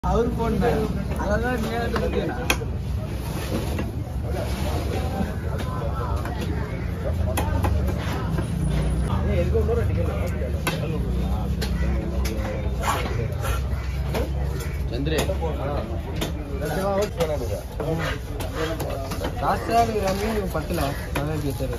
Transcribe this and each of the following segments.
அவர் போன அதான் நீ எடுத்துக்கிட்டா ಚಂದ್ರೆ காசா மீன் பத்தல அதான் கேட்டாரு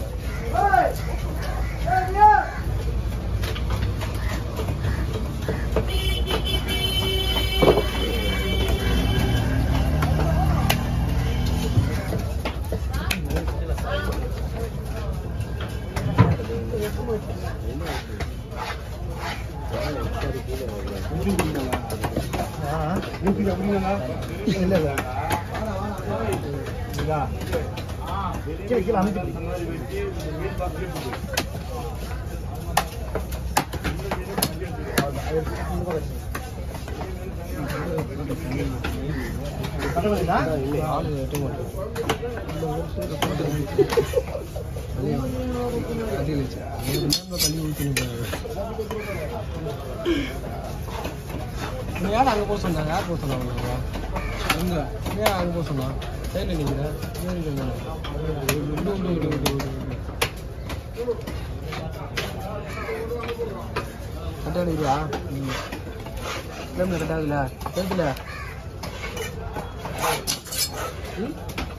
யார் அங்கே போக சொன்னாங்க யார் போக சொன்னாங்க உங்களை? எங்க ஏன் அங்கே போக சொன்னா சைடில் நிற்கிறேன் ஏறி விடு, விடு, விடு, விடு, விடு. கரெக்டாக இருக்கிறியா ம் கிளம்பி கரெக்டாக இருக்குல்ல கேட்கல ம்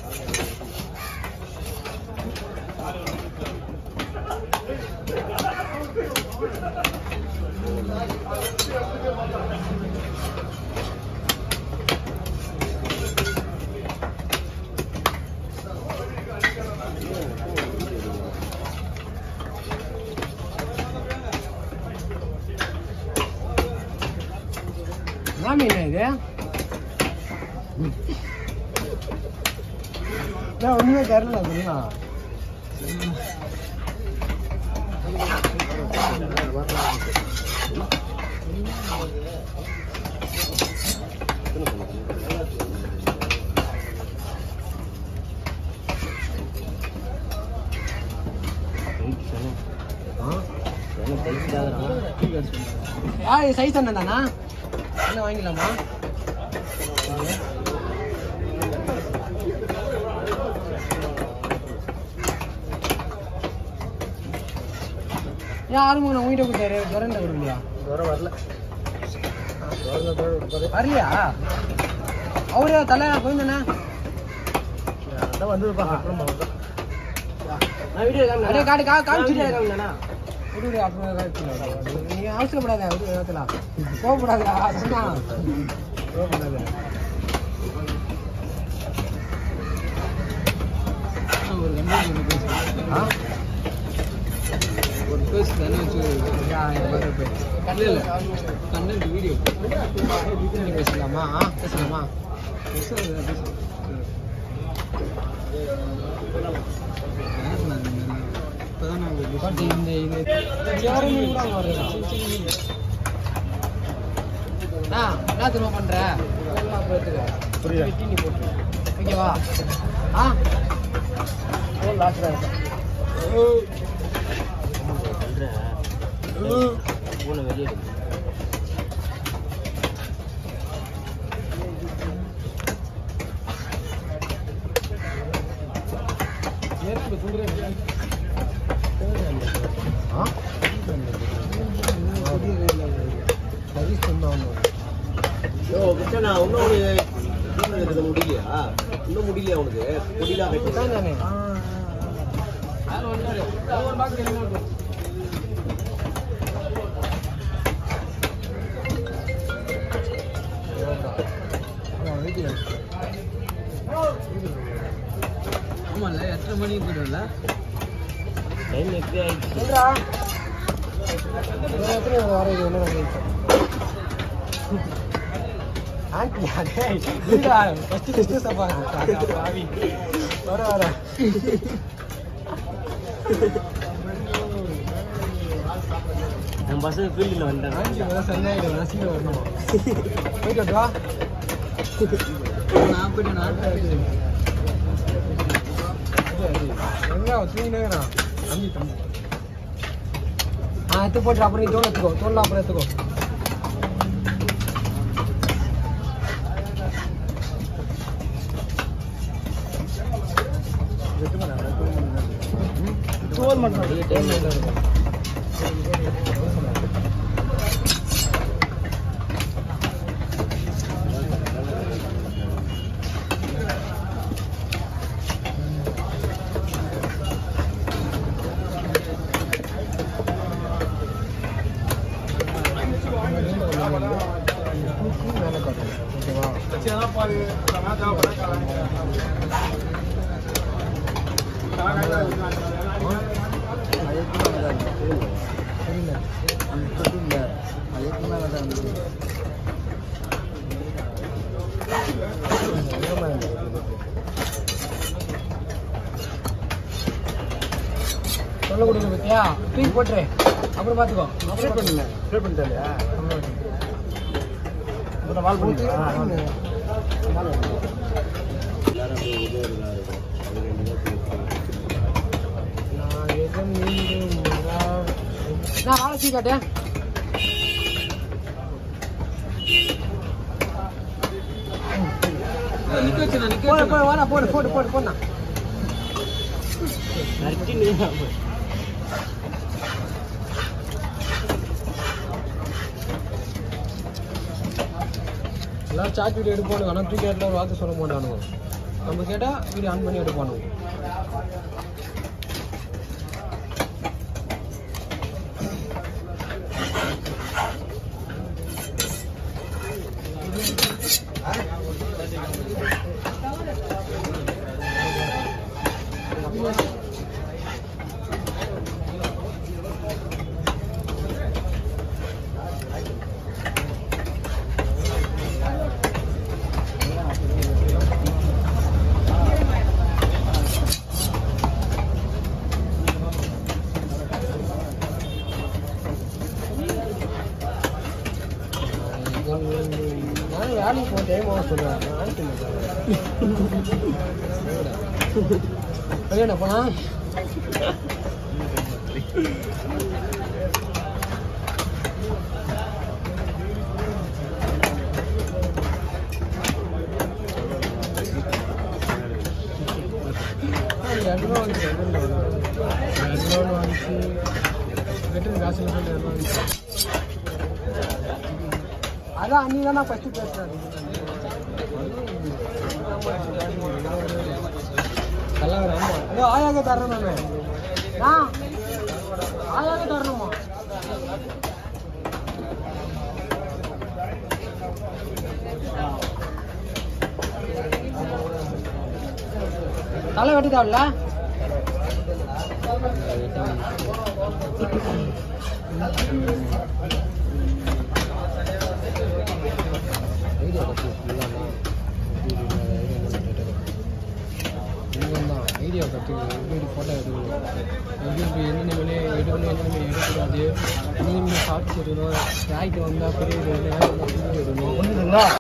என்ன மீன் இது நான் ஒண்ணுமே தரல அப்படின்னா ஆ சைஸ் என்ன தானா என்ன வாங்கிக்கலாமா ஏன் ஆறு மூணு உங்ககிட்ட கொடுத்தாரு துறந்த விடுங்களா வரல வரலையா அவரே தலை போயிருந்தானே அப்படியே காட்டு கா காமிச்சுட்டு விடு விடு அப்புறம் காமிச்சுக்கலாம் நீ அவசரப்படாத விடு நேரத்தில் கோவப்படாதா சொன்னா கோவப்படாத ஒரு கம்பெனி ஒன்று பேசுகிறேன் ஆ ஒரு பேசு தானே வச்சு இல்லை இல்லை கண்டென்ட் வீடியோ பேசலாமா ஆ பேசலாமா பேசுறது பேசலாம் பாட்டி, இந்த இது சேர மீன் கூட அங்க வருதுடா. சின்ன சின்ன மீன். அண்ணா, என்ன திரும்ப பண்ற எல்லாம் அப்புறம் எடுத்துக்க. வெட்டி நீ போட்டுரு. ஓகேவா ஆ நேரத்துல சொல்றேன் ஆ சர்வீஸ் பண்ணாங்க முடியலையா இன்னும் முடியலையா உனக்கு முடியல இதான் தானே யாரும் வந்தாரு ஒரு பாக்கு என்ன இருக்கும் ஆமால எத்தனை மணிக்கு போயிடும்ல டைம் எப்படி ஆயிடுச்சு சொல்றா எப்படி வரது என்ன ஆண்டி அதே இல்லடா ஃபர்ஸ்ட் ஃபர்ஸ்ட் சப்பா பாவி வர வர நம்ம பசங்க ஃபீல்டில் வந்தாங்க ஆண்டி வர சந்தாயிடும் ரசிக வரணும் போயிட்டு வா நான் போயிட்டு நான் எங்க தூங்கினேங்கிறான் தம்பி தம்பி ஆ எடுத்து போட்டு அப்புறம் நீ தோல் எடுத்துக்கோ தோல் அப்புறம் எடுத்துக்கோ மட்டும் டைம் இருக்கும் மேலே காட்டும் ஓகேவா தெரியல ஏமா சொல்ல கொடுங்க பத்தியா தூக்கி போட்டுரு அப்புறம் பார்த்துக்கோ அப்புறம் பண்ணுங்க ட்ரை பண்ணிட்டாலையா அப்புறம் வால் பண்ணி நான் எதுவும் மீண்டும் நான் வாழை சீ காட்டேன் போடு போடு வாடா போடு போடு போடு போடா எல்லாரும் சார்ஜ் வீடியோ எடுப்பானு ஆனால் தூக்கி இடத்துல ஒரு வார்த்தை சொல்ல மாட்டானுங்க நம்ம கேட்டால் வீடியோ ஆன் பண்ணி எடுப்பானுங்க நான் வேலைக்கு போக டைம் ஆக சொல்லுவேன் கல்யாணம் போனா ரெண்டு ரூபா வந்துச்சு ரெண்டு ரூபா வந்துச்சு கட்டுற காசு இல்லை ரெண்டு ரூபா வந்துச்சு அதான் நீ தான் ஃபர்ஸ்ட் பேசுறாரு தலைவர் ஆமா இதோ ஆயாக தரணும் நானு ஆ ஆயாக தரணுமா தலை வெட்டுதாவில்ல ஐடியா கட்டி ஃபுல்லானா தான் ஐடியா கட்டி எப்படி ஃபோட்டோ எடுக்கணும் எப்படி இப்படி என்னென்ன வேலையை எடுக்கணும் என்னென்ன எடுக்கக்கூடாது என்னென்ன ஷார்ட்ஸ் எடுக்கணும் ஸ்ட்ராய்க்கு வந்தால் பெரிய எடுக்கணும்